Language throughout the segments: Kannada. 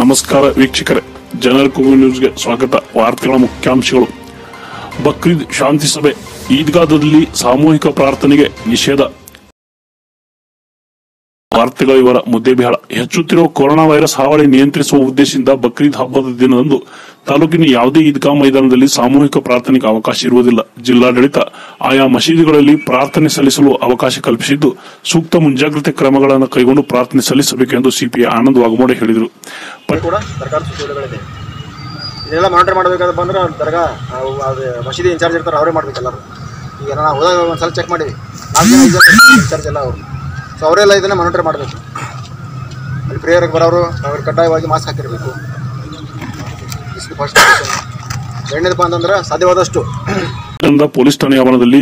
ನಮಸ್ಕಾರ ವೀಕ್ಷಕರೇ ಜನರ ಕೂಗು ನ್ಯೂಸ್ಗೆ ಸ್ವಾಗತ ವಾರ್ತೆಗಳ ಮುಖ್ಯಾಂಶಗಳು ಬಕ್ರೀದ್ ಶಾಂತಿ ಸಭೆ ಈದ್ಗಾದಲ್ಲಿ ಸಾಮೂಹಿಕ ಪ್ರಾರ್ಥನೆಗೆ ನಿಷೇಧ ವಾರ್ತೆಗಳ ಇವರ ಮುದ್ದೆಬಿಹಾಳ ಹೆಚ್ಚುತ್ತಿರುವ ಕೊರೋನಾ ವೈರಸ್ ಹಾವಳಿ ನಿಯಂತ್ರಿಸುವ ಉದ್ದೇಶದಿಂದ ಬಕ್ರೀದ್ ಹಬ್ಬದ ದಿನದಂದು ತಾಲೂಕಿನ ಯಾವುದೇ ಈದ್ಗಾ ಮೈದಾನದಲ್ಲಿ ಸಾಮೂಹಿಕ ಪ್ರಾರ್ಥನೆಗೆ ಅವಕಾಶ ಇರುವುದಿಲ್ಲ ಜಿಲ್ಲಾಡಳಿತ ಆಯಾ ಮಸೀದಿಗಳಲ್ಲಿ ಪ್ರಾರ್ಥನೆ ಸಲ್ಲಿಸಲು ಅವಕಾಶ ಕಲ್ಪಿಸಿದ್ದು ಸೂಕ್ತ ಮುಂಜಾಗ್ರತೆ ಕ್ರಮಗಳನ್ನು ಕೈಗೊಂಡು ಪ್ರಾರ್ಥನೆ ಸಲ್ಲಿಸಬೇಕೆಂದು ಸಿಪಿಐ ಆನಂದ್ ವಾಘಮೋಡೆ ಹೇಳಿದರು ಇದು ಕೂಡ ಸರ್ಕಾರ ಸುತ್ತೋಲೆಗಳಿದೆ ಇದೆಲ್ಲ ಮಾನಿಟರ್ ಮಾಡಬೇಕಾದ್ರೆ ಬಂದ್ರೆ ದರ್ಗಾ ಅವು ಅದು ಮಸೀದಿ ಇನ್ಚಾರ್ಜ್ ಇರ್ತಾರೆ ಅವರೇ ಮಾಡ್ಬೇಕು ಎಲ್ಲರೂ ಈಗ ನಾವು ಹೋದಾಗ ಒಂದ್ಸಲ ಚೆಕ್ ಮಾಡಿವಿ ನಾಲ್ಕು ಜನ ಐದು ಜನ ಇನ್ಚಾರ್ಜ್ ಎಲ್ಲ ಅವರು ಸೊ ಅವರೆಲ್ಲ ಇದನ್ನ ಮಾನಿಟರ್ ಮಾಡಬೇಕು ಅಲ್ಲಿ ಪ್ರೇಯರ್ಗೆ ಬರೋರು ಅವ್ರು ಕಡ್ಡಾಯವಾಗಿ ಮಾಸ್ಕ್ ಹಾಕಿರಬೇಕು ಫಸ್ಟ್ ಎರಡನೇದಪ್ಪ ಅಂತಂದ್ರೆ ಸಾಧ್ಯವಾದಷ್ಟು ದಿಂದ ಪೊಲೀಸ್ ಠಾಣೆ ಆವರಣದಲ್ಲಿ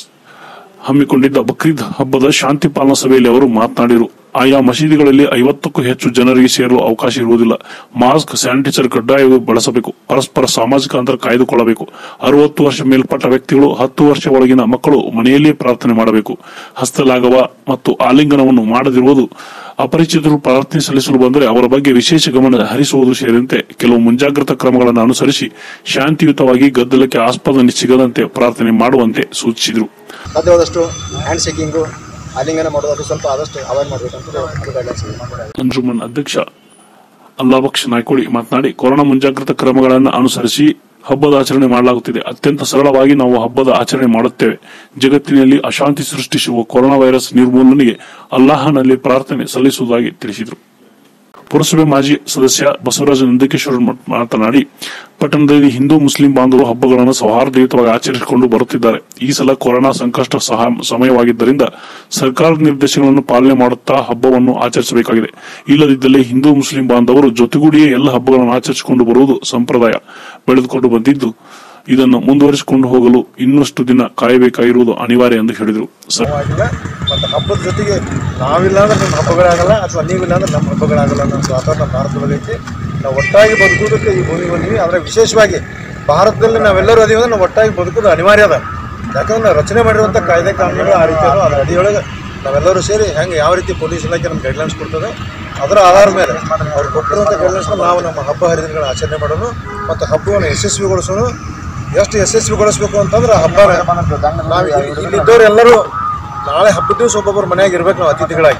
ಹಮ್ಮಿಕೊಂಡಿದ್ದ ಬಕ್ರೀದ್ ಹಬ್ಬದ ಶಾಂತಿ ಪಾಲನಾ ಸಭೆಯಲ್ಲಿ ಅವರು ಮಾತನಾಡಿದರು ಆಯಾ ಮಸೀದಿಗಳಲ್ಲಿ ಐವತ್ತಕ್ಕೂ ಹೆಚ್ಚು ಜನರಿಗೆ ಸೇರಲು ಅವಕಾಶ ಇರುವುದಿಲ್ಲ ಮಾಸ್ಕ್ ಸ್ಯಾನಿಟೈಸರ್ ಕಡ್ಡಾಯವಾಗಿ ಬಳಸಬೇಕು ಪರಸ್ಪರ ಸಾಮಾಜಿಕ ಅಂತರ ಕಾಯ್ದುಕೊಳ್ಳಬೇಕು ಅರವತ್ತು ವರ್ಷ ಮೇಲ್ಪಟ್ಟ ವ್ಯಕ್ತಿಗಳು ಹತ್ತು ವರ್ಷ ಒಳಗಿನ ಮಕ್ಕಳು ಮನೆಯಲ್ಲಿಯೇ ಪ್ರಾರ್ಥನೆ ಮಾಡಬೇಕು ಹಸ್ತಲಾಘವ ಮತ್ತು ಆಲಿಂಗನವನ್ನು ಮಾಡದಿರುವುದು ಅಪರಿಚಿತರು ಪ್ರಾರ್ಥನೆ ಸಲ್ಲಿಸಲು ಬಂದರೆ ಅವರ ಬಗ್ಗೆ ವಿಶೇಷ ಗಮನ ಹರಿಸುವುದು ಸೇರಿದಂತೆ ಕೆಲವು ಮುಂಜಾಗ್ರತಾ ಕ್ರಮಗಳನ್ನು ಅನುಸರಿಸಿ ಶಾಂತಿಯುತವಾಗಿ ಗದ್ದಲಕ್ಕೆ ಆಸ್ಪದ ಸಿಗದಂತೆ ಪ್ರಾರ್ಥನೆ ಮಾಡುವಂತೆ ಸೂಚಿಸಿದರು ಸಾಧ್ಯವಾದಷ್ಟು ಹ್ಯಾಂಡ್ ಶೇಕಿಂಗು ಆಲಿಂಗನ ಮಾಡೋದು ಅದು ಸ್ವಲ್ಪ ಆದಷ್ಟು ಅವಾಯ್ಡ್ ಮಾಡಬೇಕಂತ ಅದು ಗೈಡ್ಲೈನ್ಸ್ ಅಂಜುಮನ್ ಅಧ್ಯಕ್ಷ ಅಲ್ಲಾಬಕ್ಷ ನಾಯ್ಕೋಡಿ ಮಾತನಾಡಿ ಕೊರೋನಾ ಮುಂಜಾಗ್ರತಾ ಕ್ರಮಗಳನ್ನು ಅನುಸರಿಸಿ ಹಬ್ಬದ ಆಚರಣೆ ಮಾಡಲಾಗುತ್ತಿದೆ ಅತ್ಯಂತ ಸರಳವಾಗಿ ನಾವು ಹಬ್ಬದ ಆಚರಣೆ ಮಾಡುತ್ತೇವೆ ಜಗತ್ತಿನಲ್ಲಿ ಅಶಾಂತಿ ಸೃಷ್ಟಿಸುವ ಕೊರೋನಾ ವೈರಸ್ ನಿರ್ಮೂಲನೆಗೆ ಅಲ್ಲಾಹನಲ್ಲಿ ಪ್ರಾರ್ಥನೆ ಸಲ್ಲಿಸುವುದಾಗಿ ತಿಳಿಸಿದರು ಪುರಸಭೆ ಮಾಜಿ ಸದಸ್ಯ ಬಸವರಾಜ ನಂದಿಕೇಶ್ವರ ಮಠ್ ಮಾತನಾಡಿ ಪಟ್ಟಣದಲ್ಲಿ ಹಿಂದೂ ಮುಸ್ಲಿಂ ಬಾಂಧವರು ಹಬ್ಬಗಳನ್ನು ಸೌಹಾರ್ದಯುತವಾಗಿ ಆಚರಿಸಿಕೊಂಡು ಬರುತ್ತಿದ್ದಾರೆ ಈ ಸಲ ಕೊರೋನಾ ಸಂಕಷ್ಟ ಸಹ ಸಮಯವಾಗಿದ್ದರಿಂದ ಸರ್ಕಾರದ ನಿರ್ದೇಶನಗಳನ್ನು ಪಾಲನೆ ಮಾಡುತ್ತಾ ಹಬ್ಬವನ್ನು ಆಚರಿಸಬೇಕಾಗಿದೆ ಇಲ್ಲದಿದ್ದಲ್ಲಿ ಹಿಂದೂ ಮುಸ್ಲಿಂ ಬಾಂಧವರು ಜೊತೆಗೂಡಿಯೇ ಎಲ್ಲ ಹಬ್ಬಗಳನ್ನು ಆಚರಿಸಿಕೊಂಡು ಬರುವುದು ಸಂಪ್ರದಾಯ ಬೆಳೆದುಕೊಂಡು ಬಂದಿದ್ದು ಇದನ್ನು ಮುಂದುವರಿಸಿಕೊಂಡು ಹೋಗಲು ಇನ್ನಷ್ಟು ದಿನ ಕಾಯಬೇಕಾಗಿರುವುದು ಅನಿವಾರ್ಯ ಎಂದು ಹೇಳಿದರು ಸ- ಆಗಿಲ್ಲ ಮತ್ತು ಹಬ್ಬದ ಜೊತೆಗೆ ನಾವಿಲ್ಲ ಅಂದ್ರೆ ನಮ್ಮ ಹಬ್ಬಗಳಾಗಲ್ಲ ಅಥವಾ ನೀವಿಲ್ಲ ಅಂದ್ರೆ ನಮ್ಮ ಹಬ್ಬಗಳಾಗಲ್ಲ ಅನ್ನೋ ವಾತಾವರಣ ಭಾರತದಲ್ಲೈತಿ ನಾವು ಒಟ್ಟಾಗಿ ಬದುಕುವುದಕ್ಕೆ ಈ ಭೂಮಿ ಬಂದೀವಿ ಆದರೆ ವಿಶೇಷವಾಗಿ ಭಾರತದಲ್ಲಿ ನಾವೆಲ್ಲರೂ ಅದೀವಿ ಅಂದ್ರೆ ನಾವು ಒಟ್ಟಾಗಿ ಬದುಕೋದು ಅನಿವಾರ್ಯ ಅದ ಯಾಕಂದ್ರೆ ನಾವು ರಚನೆ ಮಾಡಿರುವಂಥ ಕಾಯ್ದೆ ಕಾನೂನುಗಳು ಆ ರೀತಿ ಅದಾವ ಅದರ ಅಡಿಯೊಳಗೆ ನಾವೆಲ್ಲರೂ ಸೇರಿ ಹೆಂಗೆ ಯಾವ ರೀತಿ ಪೊಲೀಸ್ ಇಲಾಖೆ ನಮ್ಗೆ ಗೈಡ್ಲೈನ್ಸ್ ಕೊಡ್ತದೆ ಅದರ ಆಧಾರದ ಮೇಲೆ ಅವ್ರು ಕೊಟ್ಟಿರುವಂಥ ಗೈಡ್ಲೈನ್ಸ್ನ ನಾವು ನಮ್ಮ ಹಬ್ಬ ಹರಿದಿನಗಳ ಆಚರಣೆ ಮಾಡೋಣ ಮತ್ತು ಹಬ್ಬವನ್ನು ಯಶಸ್ವಿಗೊಳಿಸೋಣ ಎಷ್ಟು ಯಶಸ್ವಿಗೊಳಿಸ್ಬೇಕು ಅಂತಂದ್ರೆ ಹಬ್ಬ ನಾವು ಇಲ್ಲಿದ್ದವ್ರು ಎಲ್ಲರೂ ನಾಳೆ ಹಬ್ಬದ ದಿವಸ ಒಬ್ಬೊಬ್ಬರು ಮನೆಯಾಗ ಇರ್ಬೇಕು ನಾವು ಅತಿಥಿಗಳಾಗಿ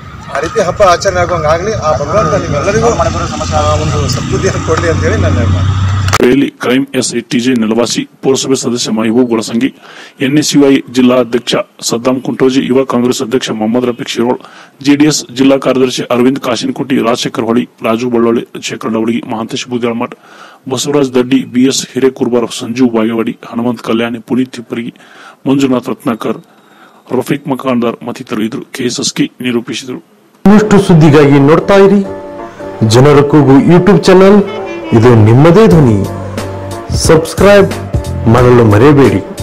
ಆ ರೀತಿ ಹಬ್ಬ ಆಚರಣೆ ಆಗೋಂಗಾಗಲಿ ಆ ಭಗವಂತ ನಿಮ್ಮೆಲ್ಲರಿಗೂ ಆ ಒಂದು ಸದ್ಬುದ್ಧಿಯನ್ನು ಕೊಡಲಿ ಅಂತೇಳಿ ನನ್ನ ನಿರ್ಮಾಣ ಸಭೆಯಲ್ಲಿ ಕ್ರೈಂ ಎಸ್ಐ ಟಿಜೆ ನೆಲವಾಸಿ ಪುರಸಭೆ ಸದಸ್ಯ ಮಹಬೂಬ್ ಗುಳಸಂಗಿ ಎನ್ಎಸ್ಯುಐ ಜಿಲ್ಲಾ ಅಧ್ಯಕ್ಷ ಸದ್ದಾಂ ಕುಂಟೋಜಿ ಯುವ ಕಾಂಗ್ರೆಸ್ ಅಧ್ಯಕ್ಷ ಮೊಹಮ್ಮದ್ ರಫೀಕ್ ಶಿರೋಳ್ ಜೆಡಿಎಸ್ ಜಿಲ್ಲಾ ಕಾರ್ಯದರ್ಶಿ ಅರವಿಂದ್ ಕಾಶಿನಕೋಟಿ ರಾಜಶೇಖರ್ ಹೊಳಿ ರಾಜು ಬಳ್ಳೊಳ್ಳಿ ಶೇಖರ್ ಡವಳಗಿ ಮಹಾಂತೇಶ್ ಬೂದ್ಯಾಳಮಠ್ ಬಸವರಾಜ್ ದಡ್ಡಿ ಬಿಎಸ್ ಹಿರೇಕುರ್ಬಾರ್ ಸಂಜೀವ್ ಬಾಗೇವಾಡಿ ಹನುಮಂತ್ ಕಲ್ಯಾಣಿ ಪುನೀತ್ ತಿಪ್ಪರಗಿ ಮಂಜುನಾಥ್ ರತ್ನಾಕರ್ ರಫೀಕ್ ಮಕಾಂದಾರ್ ಮತ್ತಿತರರು ಇದ್ರು ಕೆಎಸ್ಎಸ್ಕೆ ನಿರೂಪಿಸಿದರು ಇನ್ನಷ್ಟು ಸುದ್ದಿಗಾಗಿ ನೋಡ್ತಾ ಇರಿ ಜನರ ಕೂಗು ಯೂಟ್ಯೂಬ್ ಚಾನಲ್ ಇದು ನಿಮ್ಮದೇ ಧ್ವನಿ ಸಬ್ಸ್ಕ್ರೈಬ್ ಮಾಡಲು ಮರೆಯಬೇಡಿ